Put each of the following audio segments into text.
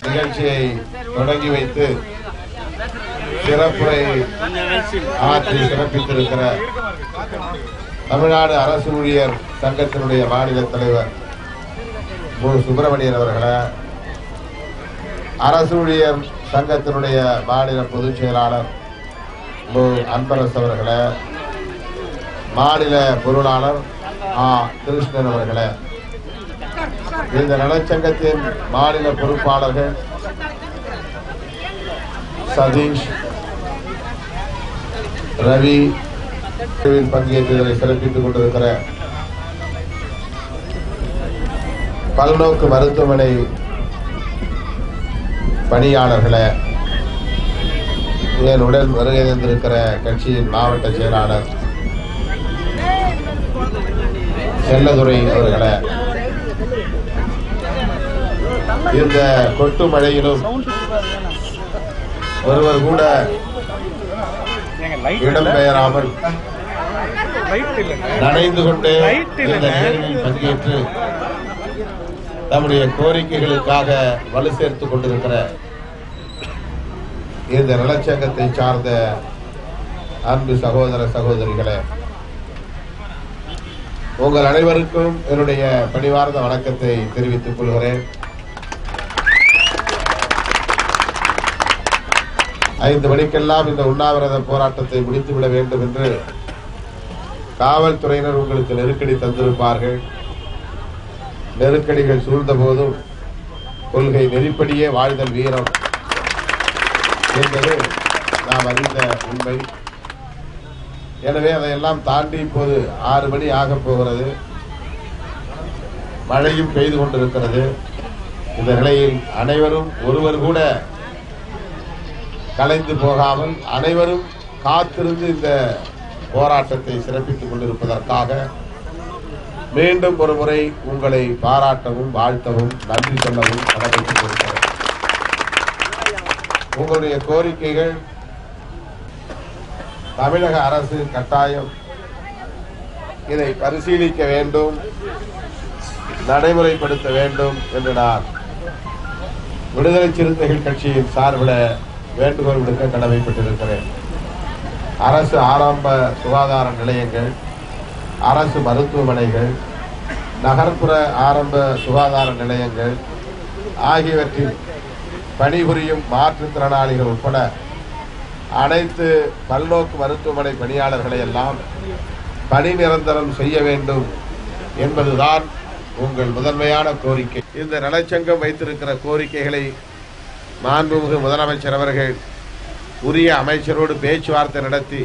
நிகழ்ச்சியை தொடங்கி வைத்து சிறப்புரை ஆற்றி சிறப்பித்திருக்கிற தமிழ்நாடு அரசு ஊழியர் சங்கத்தினுடைய மாநில தலைவர் மு சுப்பிரமணியன் அவர்களே அரசு ஊழியர் சங்கத்தினுடைய மாநில பொதுச் செயலாளர் மு அன்பரசு அவர்களே மாநில பொருளாளர் ஆ கிருஷ்ணன் அவர்களே இந்த நலச்சங்கத்தின் மாநில பொறுப்பாளர்கள் சதீஷ் ரவி இதில் பங்கேற்றதை சிறப்பித்துக் கொண்டிருக்கிற பல்நோக்கு மருத்துவமனை பணியாளர்களே என் உடன் வருகை தந்திருக்கிற கட்சியின் மாவட்ட செயலாளர் செல்லதுரை அவர்களே இந்த கொட்டு மழையிலும் ஒருவர் கூட இடம்பெயராமல் நனைந்து கொண்டே இந்த நிகழ்வில் பங்கேற்று நம்முடைய கோரிக்கைகளுக்காக வலு சேர்த்துக் கொண்டிருக்கிற இந்த நலச்சங்கத்தை சார்ந்த அன்பு சகோதர சகோதரிகளே உங்கள் அனைவருக்கும் என்னுடைய பணிவார்ந்த வணக்கத்தை தெரிவித்துக் கொள்கிறேன் ஐந்து மணிக்கெல்லாம் இந்த உண்ணாவிரத போராட்டத்தை முடித்துவிட வேண்டும் என்று காவல்துறையினர் உங்களுக்கு நெருக்கடி தந்திருப்பார்கள் நெருக்கடிகள் சூழ்ந்த போதும் கொள்கை நெறிப்படியே வாழ்தல் வீரம் என்பது நாம் அறிந்த உண்மை எனவே அதையெல்லாம் தாண்டி இப்போது ஆறு மணி ஆகப் போகிறது மழையும் பெய்து கொண்டிருக்கிறது இந்த நிலையில் அனைவரும் ஒருவர் கூட கலைந்து போகாமல் அனைவரும் காத்திருந்து இந்த போராட்டத்தை சிறப்பித்துக் கொண்டிருப்பதற்காக மீண்டும் ஒரு முறை உங்களை பாராட்டவும் வாழ்த்தவும் நன்றி சொல்லவும் கடமைப்பட்டிருக்கிறேன் உங்களுடைய கோரிக்கைகள் தமிழக அரசு கட்டாயம் இதை பரிசீலிக்க வேண்டும் நடைமுறைப்படுத்த வேண்டும் என்று நான் விடுதலை சிறுத்தைகள் கட்சியின் சார்பில் வேண்டுகோள் விடுக்க கடமைப்பட்டிருக்கிறேன் அரசு ஆரம்ப சுகாதார நிலையங்கள் அரசு மருத்துவமனைகள் நகர்ப்புற ஆரம்ப சுகாதார நிலையங்கள் ஆகியவற்றில் பணிபுரியும் மாற்றுத்திறனாளிகள் உட்பட அனைத்து பல்நோக்கு மருத்துவமனை பணியாளர்களை எல்லாம் பணி நிரந்தரம் செய்ய வேண்டும் என்பதுதான் உங்கள் முதன்மையான கோரிக்கை இந்த நலச்சங்கம் வைத்திருக்கிற கோரிக்கைகளை மாண்புமிகு முதலமைச்சர் அவர்கள் உரிய அமைச்சரோடு பேச்சுவார்த்தை நடத்தி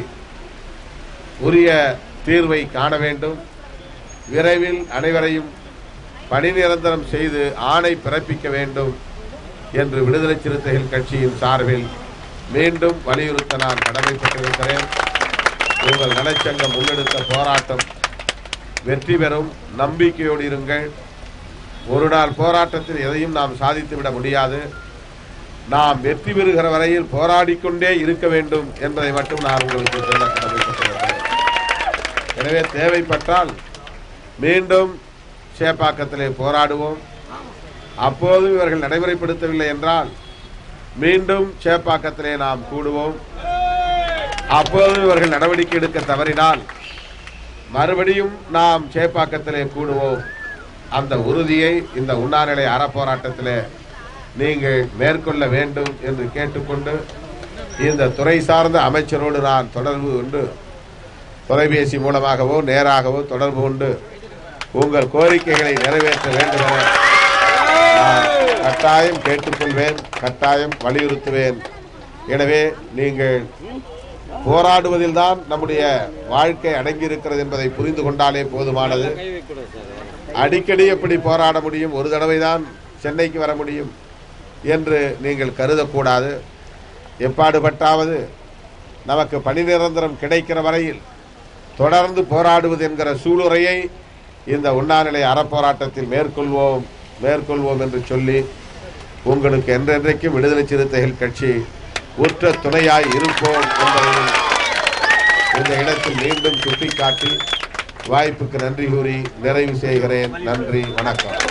உரிய தீர்வை காண வேண்டும் விரைவில் அனைவரையும் பணி நிரந்தரம் செய்து ஆணை பிறப்பிக்க வேண்டும் என்று விடுதலை சிறுத்தைகள் கட்சியின் சார்பில் மீண்டும் வலியுறுத்த நான் கடமைப்பட்டிருக்கிறேன் உங்கள் நலச்சங்கம் முன்னெடுத்த போராட்டம் வெற்றி பெறும் நம்பிக்கையோடு இருங்கள் ஒரு நாள் போராட்டத்தில் எதையும் நாம் சாதித்துவிட முடியாது நாம் வெற்றி பெறுகிற வரையில் போராடிக்கொண்டே இருக்க வேண்டும் என்பதை மட்டும் நான் உங்களுக்கு சொல்ல கடமைப்பட்டிருக்கிறேன் எனவே தேவைப்பட்டால் மீண்டும் சேப்பாக்கத்திலே போராடுவோம் அப்போதும் இவர்கள் நடைமுறைப்படுத்தவில்லை என்றால் மீண்டும் சேப்பாக்கத்திலே நாம் கூடுவோம் அப்போதும் இவர்கள் நடவடிக்கை எடுக்க தவறினால் மறுபடியும் நாம் சேப்பாக்கத்திலே கூடுவோம் அந்த உறுதியை இந்த உண்ணாநிலை அறப்போராட்டத்திலே நீங்கள் மேற்கொள்ள வேண்டும் என்று கேட்டுக்கொண்டு இந்த துறை சார்ந்த அமைச்சரோடு நான் தொடர்பு கொண்டு தொலைபேசி மூலமாகவோ நேராகவோ தொடர்பு கொண்டு உங்கள் கோரிக்கைகளை நிறைவேற்ற வேண்டும் என நான் கட்டாயம் கேட்டுக்கொள்வேன் கட்டாயம் வலியுறுத்துவேன் எனவே நீங்கள் போராடுவதில் தான் நம்முடைய வாழ்க்கை அடங்கியிருக்கிறது என்பதை புரிந்து கொண்டாலே போதுமானது அடிக்கடி எப்படி போராட முடியும் ஒரு தடவை தான் சென்னைக்கு வர முடியும் என்று நீங்கள் கருதக்கூடாது எப்பாடுபட்டாவது நமக்கு பணி நிரந்தரம் கிடைக்கிற வரையில் தொடர்ந்து போராடுவது என்கிற சூளுரையை இந்த உண்ணாநிலை அறப்போராட்டத்தில் மேற்கொள்வோம் மேற்கொள்வோம் என்று சொல்லி உங்களுக்கு என்றென்றைக்கும் விடுதலை சிறுத்தைகள் கட்சி உற்ற துணையாய் இருப்போம் என்பதை இந்த இடத்தில் மீண்டும் சுட்டிக்காட்டி வாய்ப்புக்கு நன்றி கூறி நிறைவு செய்கிறேன் நன்றி வணக்கம்